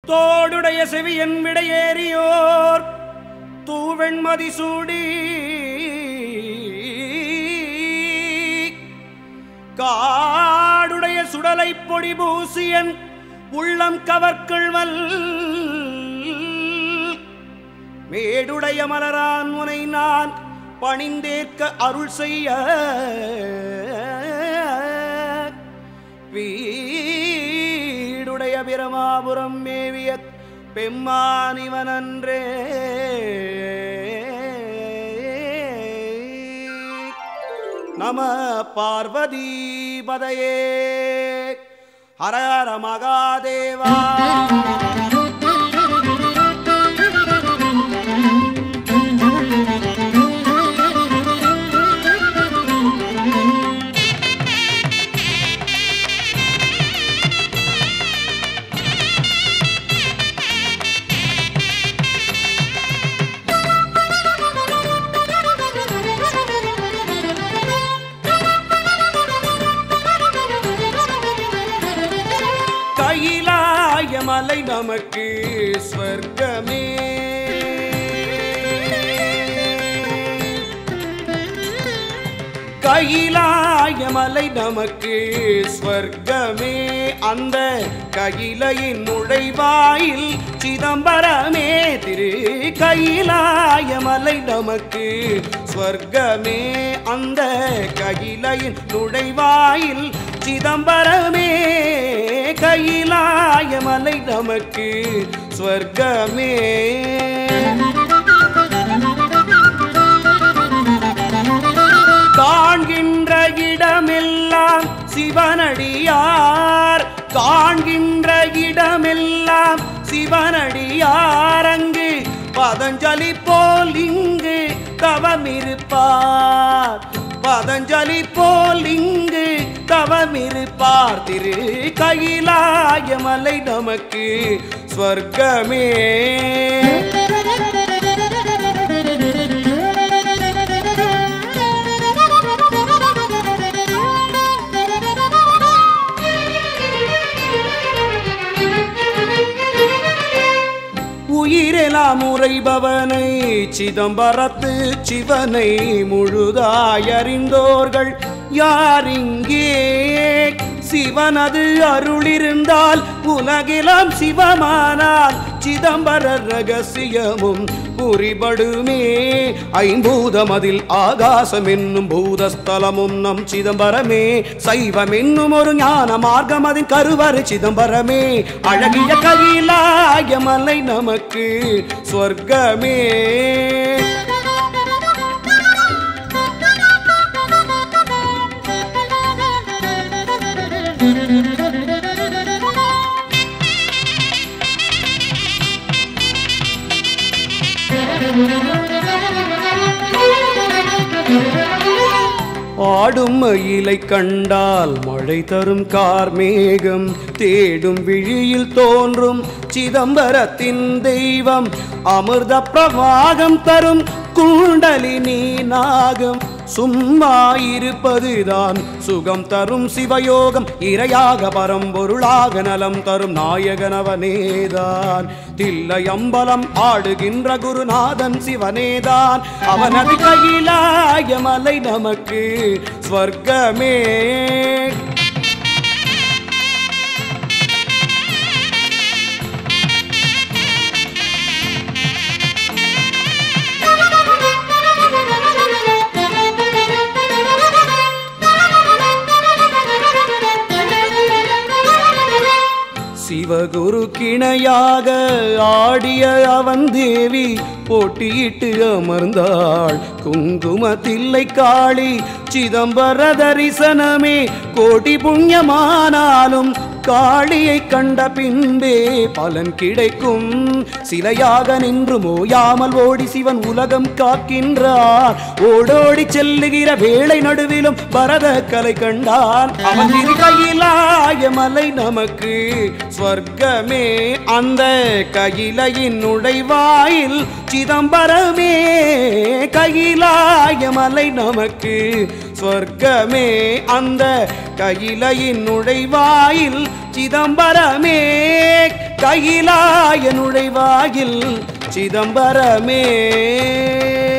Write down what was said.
தோடுடைய செவியன் விடையேறியோர் தூவெண்மதி சூடி காடுடைய சுடலை பொடி பூசியன் உள்ளம் கவர்கள்வல் மேடுடைய மலரான் உனை நான் பணிந்தேற்க அருள் செய்ய வீடுடைய பிரமாபுரம் மேவிய பெம்மானிவனன்றே நம பார்வதி பதையே ஹர ஹர மகாதேவா கையிலாய மலை நமக்கு ஸ்வர்க்கமே கையிலாய மலை நமக்கு ஸ்வர்க்கமே அந்த கையிலையின் நுழைவாயில் சிதம்பரமே திரு கையிலாய மலை நமக்கு ஸ்வர்க்கமே அந்த கையிலையின் நுழைவாயில் சிதம்பரமே கையிலாய மலை நமக்கு ஸ்வர்க்கமே காண்கின்ற இடமெல்லாம் சிவனடியார் காண்கின்ற இடமெல்லாம் சிவனடியார் அங்கு பதஞ்சலி போல் இங்கு தவமிருப்பார் பதஞ்சலி போல் இங்கு தவமிருப்பார் திரு கையிலாய மலை நமக்கு ஸ்வர்க்கமே உயிரெலாம் உரைபவனை சிதம்பரத்து சிவனை முழுதாய் அறிந்தோர்கள் யாரிங்கே சிவனது அருளிருந்தால் உலகிலாம் சிவமானால் சிதம்பர ரகசியமும் புரிபடுமே ஐம்பூதம் அதில் ஆகாசம் என்னும் பூதஸ்தலமும் நம் சிதம்பரமே சைவம் என்னும் ஒரு ஞான மார்க்கம் அதன் கருவறை சிதம்பரமே அழகிய கையிலாய மலை நமக்கு சொர்க்கமே ஆடும் மயிலை கண்டால் மழை தரும் கார்மேகம் தேடும் விழியில் தோன்றும் சிதம்பரத்தின் தெய்வம் அமிர்த பிரவாகம் தரும் குண்டலினி நாகம் சும்மா இருப்பதுதான் சுகம் தரும் சிவயோகம் இரையாக பரம்பொருளாக நலம் தரும் நாயகனவனேதான் தில்லை அம்பலம் ஆடுகின்ற குருநாதன் சிவனேதான் அவனது கையிலாய மலை நமக்கு ஸ்வர்க்கமே சிவகுரு கிணையாக ஆடிய அவன் தேவி போட்டியிட்டு அமர்ந்தாள் குங்கும தில்லை காளி சிதம்பர தரிசனமே கோடி புண்ணியமானாலும் காளியை கண்ட பின்பே பலன் கிடைக்கும் சிலையாக நின்று மோயாமல் ஓடி சிவன் உலகம் காக்கின்றார் ஓடோடி செல்லுகிற வேளை நடுவிலும் பரத கலை கண்டான் அவன் இரு கையிலாய மலை நமக்கு ஸ்வர்க்கமே அந்த கையிலையின் நுழைவாயில் சிதம்பரமே கையிலாய மலை நமக்கு ஸ்வர்க்கமே அந்த கையிலையின் நுழைவாயில் சிதம்பரமே கையிலாய நுழைவாயில் சிதம்பரமே